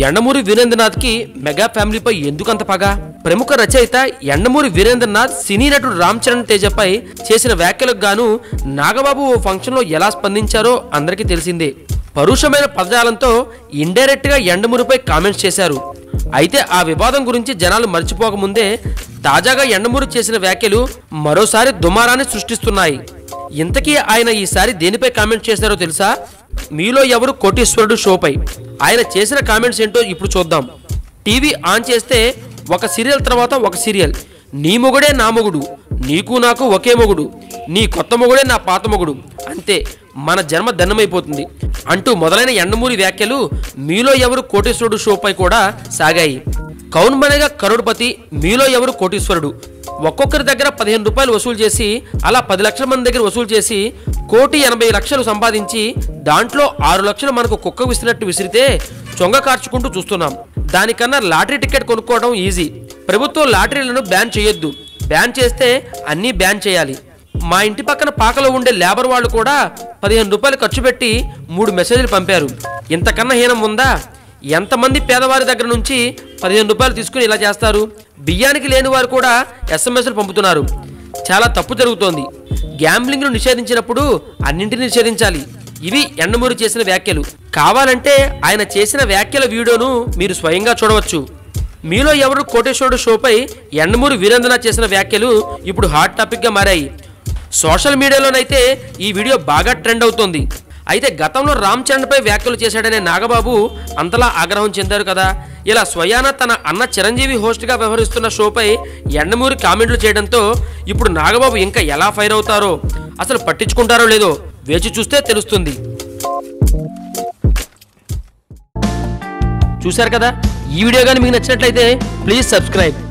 ఎండమూరి వీరేంద్రనాథ్ కి మెగా ఫ్యామిలీపై ఎందుకంత పగ ప్రముఖ రచయిత ఎండమూరి వీరేంద్రనాథ్ సినీ నటుడు రామ్ చరణ్ తేజపై చేసిన వ్యాఖ్యలకు గాను నాగబాబు ఓ ఫంక్షన్ లో ఎలా స్పందించారో అందరికీ తెలిసిందే పరుషమైన పదజాలంతో ఇండైరెక్ట్ గా ఎండమూరిపై కామెంట్స్ చేశారు అయితే ఆ వివాదం గురించి జనాలు మర్చిపోకముందే తాజాగా ఎండమూరి చేసిన వ్యాఖ్యలు మరోసారి దుమారాన్ని సృష్టిస్తున్నాయి ఇంతకీ ఆయన ఈసారి దేనిపై కామెంట్ చేశారో తెలుసా మీలో ఎవరు కోటీశ్వరుడు షోపై ఆయన చేసిన కామెంట్స్ ఏంటో ఇప్పుడు చూద్దాం టీవీ ఆన్ చేస్తే ఒక సీరియల్ తర్వాత ఒక సీరియల్ నీ మొగుడే నా మొగుడు నీకు నాకు ఒకే మొగుడు నీ కొత్త మొగుడే నా పాత మొగుడు అంతే మన జన్మ దండమైపోతుంది అంటూ మొదలైన ఎండమూరి వ్యాఖ్యలు మీలో ఎవరు కోటీశ్వరుడు షోపై కూడా సాగాయి కౌన్ బనేగా కరోడ్పతి మీలో ఎవరు కోటీశ్వరుడు ఒక్కొక్కరి దగ్గర పదిహేను రూపాయలు వసూలు చేసి అలా పది లక్షల మంది దగ్గర వసూలు చేసి కోటి ఎనభై లక్షలు సంపాదించి దాంట్లో ఆరు లక్షలు మనకు కుక్క విసిరినట్టు విసిరితే చొంగ కార్చుకుంటూ చూస్తున్నాం దానికన్నా లాటరీ టికెట్ కొనుక్కోవడం ఈజీ ప్రభుత్వం లాటరీలను బ్యాన్ చేయొద్దు బ్యాన్ చేస్తే అన్నీ బ్యాన్ చేయాలి మా ఇంటి పక్కన పాకలో ఉండే లేబర్ వాళ్ళు కూడా పదిహేను రూపాయలు ఖర్చు పెట్టి మూడు మెసేజ్లు పంపారు ఇంతకన్నా హీనం ఉందా ఎంతమంది పేదవారి దగ్గర నుంచి పదిహేను రూపాయలు తీసుకుని ఇలా చేస్తారు బియ్యానికి లేని వారు కూడా ఎస్ఎంఎస్లు పంపుతున్నారు చాలా తప్పు జరుగుతోంది గ్యాంబ్లింగ్ను నిషేధించినప్పుడు అన్నింటినీ నిషేధించాలి ఇవి ఎండమూరి చేసిన వ్యాఖ్యలు కావాలంటే ఆయన చేసిన వ్యాఖ్యల వీడియోను మీరు స్వయంగా చూడవచ్చు మీలో ఎవరు కోటేశ్వరుడు షోపై ఎండమూరి వీరేంద్రనాథ్ చేసిన వ్యాఖ్యలు ఇప్పుడు హాట్ టాపిక్గా మారాయి సోషల్ మీడియాలోనైతే ఈ వీడియో బాగా ట్రెండ్ అవుతోంది అయితే గతంలో రామ్ చరణ్పై వ్యాఖ్యలు చేశాడనే నాగబాబు అంతలా ఆగ్రహం చెందారు కదా ఇలా స్వయాన తన అన్న చిరంజీవి హోస్ట్గా వ్యవహరిస్తున్న షోపై ఎండమూరి కామెంట్లు చేయడంతో ఇప్పుడు నాగబాబు ఇంకా ఎలా ఫైర్ అవుతారో అసలు పట్టించుకుంటారో లేదో వేచి చూస్తే తెలుస్తుంది చూశారు కదా ఈ వీడియో కానీ మీకు నచ్చినట్లయితే ప్లీజ్ సబ్స్క్రైబ్